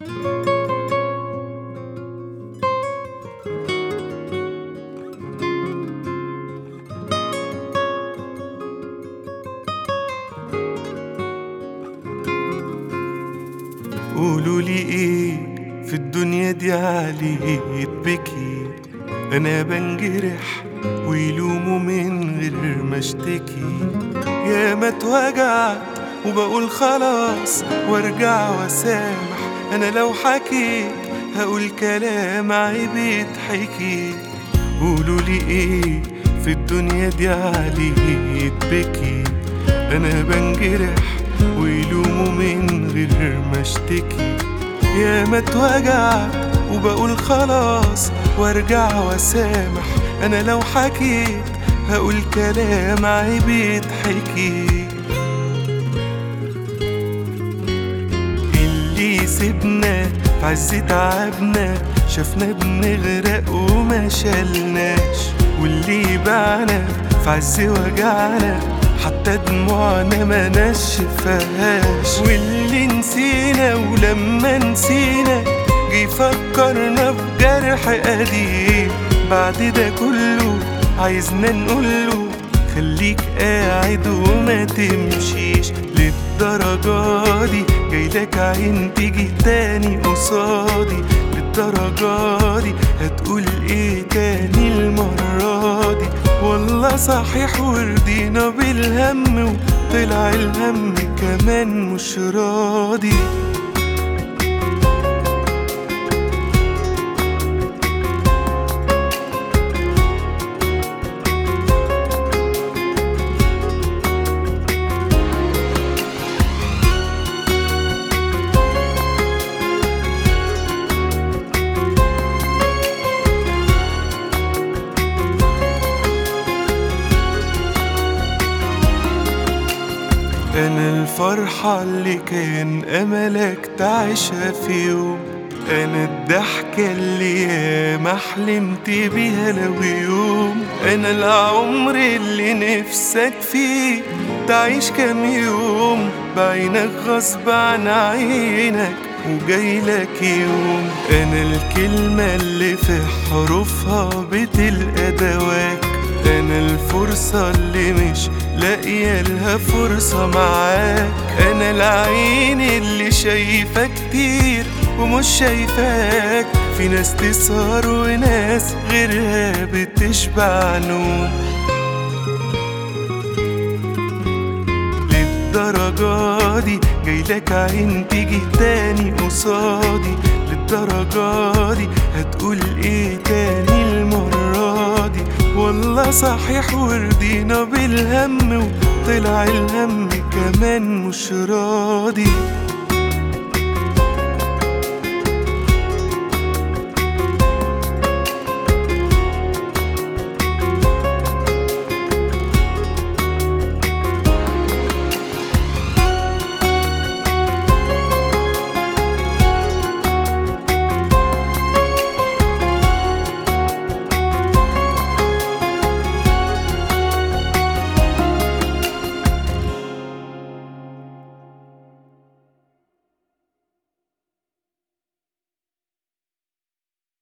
قولوا لي ايه في الدنيا دي عليه بكي انا بنجرح ويلوموا من غير ما اشتكي يا ما اتوجعت وبقول خلاص وارجع واسامح انا لو حكيت هقول كلام عيب يتحكي قولوا لي ايه في الدنيا دي عليه بكي انا بنجرح ويلوموا من غير ما اشتكي يا ما اتوجعت وبقول خلاص وارجع واسامح انا لو حكيت هقول كلام عيب يتحكي اللي يسيبنا في عز تعبنا شافنا بنغرق وما شالناش واللي يبعنا في عز وجعنا حتى دموعنا ما نشفهاش واللي نسينا ولما نسينا جه فكرنا بجرح قديم بعد ده كله عايزنا نقوله خليك قاعد وما تمشيش للدرجة دي جايلك عين تيجي تاني قصادي للدرجة دي هتقول ايه تاني المرة دي والله صحيح ورضينا بالهم وطلع الهم كمان مش راضي أنا الفرحة اللي كان أملك تعيشها في يوم أنا الضحكة اللي ياما حلمت بيها لو يوم أنا العمر اللي نفسك فيه تعيش كام يوم بعينك غصب عن عينك وجايلك يوم أنا الكلمة اللي في حروفها بتلقى دواك أنا الفرصة اللي مش لاقية لها فرصة معاك أنا العين اللي شايفة كتير ومش شايفاك في ناس تسهر وناس غيرها بتشبع نوم للدرجة دي جايلك عين تيجي تاني قصادي للدرجة دي هتقول ايه تاني المرة دي والله صحيح ورضينا بالهم وطلع الهم كمان مش راضي